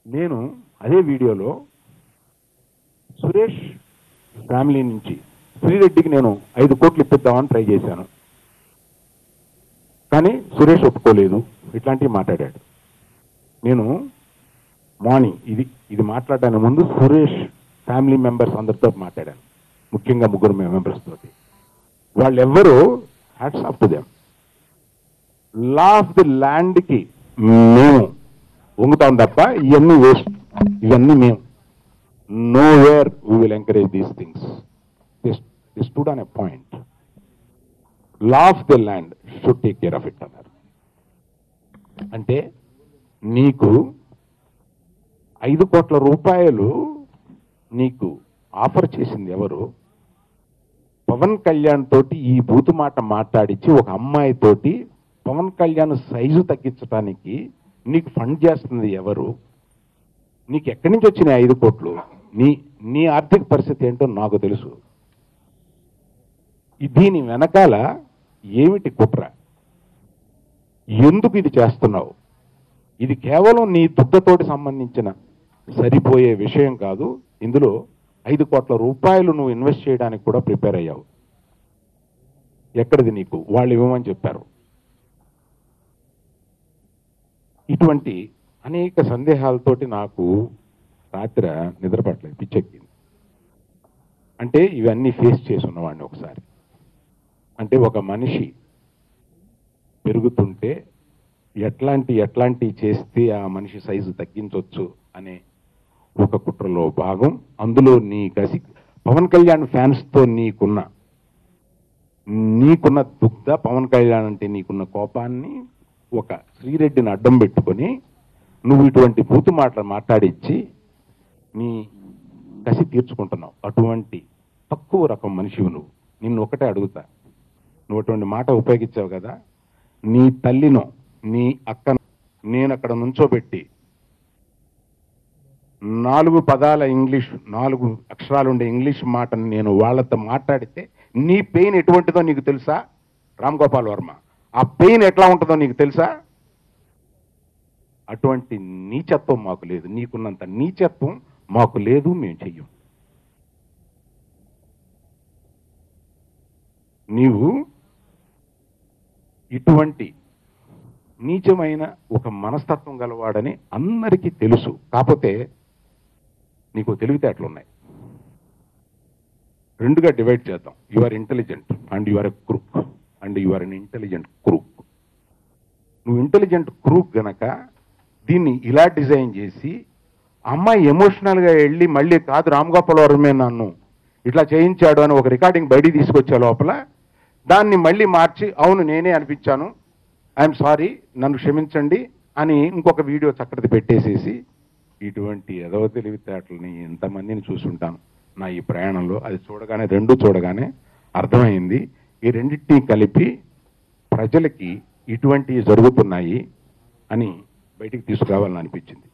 నేను అదే వీడియోలో సురేష్ ఫ్యామిలీ నుంచి శ్రీరెడ్డికి నేను ఐదు కోట్లు ఇప్పిద్దామని ట్రై చేశాను కానీ సురేష్ ఒప్పుకోలేదు ఇట్లాంటివి మాట్లాడాడు నేను మార్నింగ్ ఇది ఇది మాట్లాడడానికి ముందు సురేష్ ఫ్యామిలీ మెంబర్స్ అందరితో మాట్లాడాను ముఖ్యంగా ముగ్గురు మెంబర్స్ తోటి వాళ్ళెవ్వరూ hats off to them law of the ల్యాండ్కి మేము వంగుతాం తప్ప ఇవన్నీ వేస్ట్ ఇవన్నీ మేము nowhere we will encourage these things the stood on a point law of the land should take care of it అన్నారు అంటే నీకు ఐదు కోట్ల రూపాయలు నీకు ఆఫర్ చేసింది ఎవరు పవన్ కళ్యాణ్ తోటి ఈ బూతు మాట మాట్లాడించి ఒక అమ్మాయి తోటి పవన్ కళ్యాణ్ సైజు తగ్గించడానికి నీకు ఫండ్ చేస్తుంది ఎవరు నీకు ఎక్కడి నుంచి వచ్చినాయి ఐదు కోట్లు నీ నీ ఆర్థిక పరిస్థితి ఏంటో నాకు తెలుసు ఈ- దీని వెనకాల ఏమిటి కుట్ర ఎందుకు ఇది చేస్తున్నావు ఇది కేవలం నీ దుడ్డతోటి సంబంధించిన సరిపోయే విషయం కాదు ఇందులో ఐదు కోట్ల రూపాయలు నువ్వు ఇన్వెస్ట్ చేయడానికి కూడా ప్రిపేర్ అయ్యావు ఎక్కడిది నీకు వాళ్ళు ఇవ్వమని చెప్పారు ఇటువంటి అనేక సందేహాలతోటి నాకు రాత్రి నిద్రపట్టలేదు పిచ్చెక్కింది అంటే ఇవన్నీ ఫేస్ చేసి ఉన్నవాడిని ఒకసారి అంటే ఒక మనిషి పెరుగుతుంటే ఎట్లాంటి ఎట్లాంటి చేస్తే ఆ మనిషి సైజు తగ్గించవచ్చు అనే ఒక కుట్రలో భాగం అందులో నీ కసి పవన్ కళ్యాణ్ ఫ్యాన్స్తో నీకున్న నీకున్న దుగ్ధ పవన్ కళ్యాణ్ అంటే నీకున్న కోపాన్ని ఒక శ్రీరెడ్డిని అడ్డం పెట్టుకొని నువ్వు ఇటువంటి బూతు మాటలు మాట్లాడించి నీ కసి తీర్చుకుంటున్నావు అటువంటి తక్కువ రకం మనిషివి నువ్వు నిన్ను ఒకటే అడుగుతా నువ్వు అటువంటి మాట ఉపయోగించావు కదా నీ తల్లినో నీ అక్కను నేను అక్కడ నుంచోబెట్టి నాలుగు పదాల ఇంగ్లీష్ నాలుగు అక్షరాలు ఉండే ఇంగ్లీష్ మాటను నేను వాళ్ళతో మాట్లాడితే నీ పెయిన్ ఎటువంటిదో నీకు తెలుసా రామ్ గోపాల్ వర్మ ఆ పెయిన్ ఎట్లా ఉంటుందో నీకు తెలుసా అటువంటి నీచత్వం మాకు లేదు నీకున్నంత నీచత్వం మాకు లేదు మేము చెయ్యం నీవు ఇటువంటి నీచమైన ఒక మనస్తత్వం గలవాడని అందరికీ తెలుసు కాకపోతే నీకు తెలివితేటలు ఉన్నాయి రెండుగా డివైడ్ చేద్దాం you are intelligent and you are a crook and you are an intelligent crook నువ్వు ఇంటెలిజెంట్ క్రూక్ గనక దీన్ని ఇలా డిజైన్ చేసి అమ్మాయి ఎమోషనల్గా వెళ్ళి మళ్ళీ కాదు రామ్ గోపాల్ వర్మే నన్ను ఇట్లా చేయించాడు అని ఒక రికార్డింగ్ బయటికి తీసుకొచ్చే లోపల దాన్ని మళ్ళీ మార్చి అవును నేనే అనిపించాను ఐఎమ్ సారీ నన్ను క్షమించండి అని ఇంకొక వీడియో చక్కటి పెట్టేసేసి ఇటువంటి ఎదవ తెలివితేటలని ఎంతమందిని చూసుంటాను నా ఈ ప్రయాణంలో అది చూడగానే రెండు చూడగానే అర్థమైంది ఈ రెండింటినీ కలిపి ప్రజలకి ఇటువంటివి జరుగుతున్నాయి అని బయటికి తీసుకురావాలని అనిపించింది